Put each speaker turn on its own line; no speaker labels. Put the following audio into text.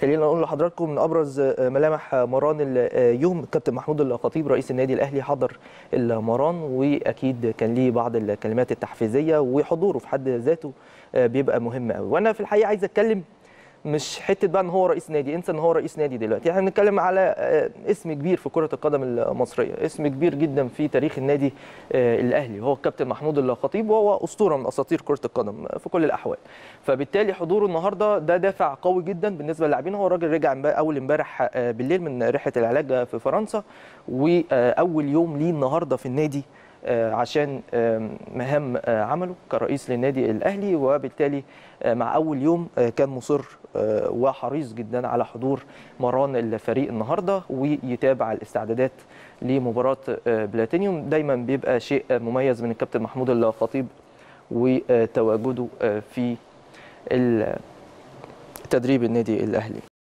خلينا نقول لحضراتكم من ابرز ملامح مران اليوم الكابتن محمود الخطيب رئيس النادي الاهلي حضر المران واكيد كان ليه بعض الكلمات التحفيزيه وحضوره في حد ذاته بيبقى مهم قوي وانا في الحقيقه عايز اتكلم مش حته بقى ان هو رئيس نادي انسى ان هو رئيس نادي دلوقتي احنا بنتكلم على اسم كبير في كره القدم المصريه اسم كبير جدا في تاريخ النادي الاهلي هو الكابتن محمود الخطيب وهو اسطوره من اساطير كره القدم في كل الاحوال فبالتالي حضوره النهارده ده دافع قوي جدا بالنسبه للاعبين هو الراجل رجع اول امبارح بالليل من رحله العلاج في فرنسا واول يوم ليه النهارده في النادي عشان مهام عمله كرئيس للنادي الاهلي وبالتالي مع اول يوم كان مصر وحريص جدا على حضور مران الفريق النهارده ويتابع الاستعدادات لمباراه بلاتينيوم دايما بيبقى شيء مميز من الكابتن محمود الخطيب وتواجده في تدريب النادي الاهلي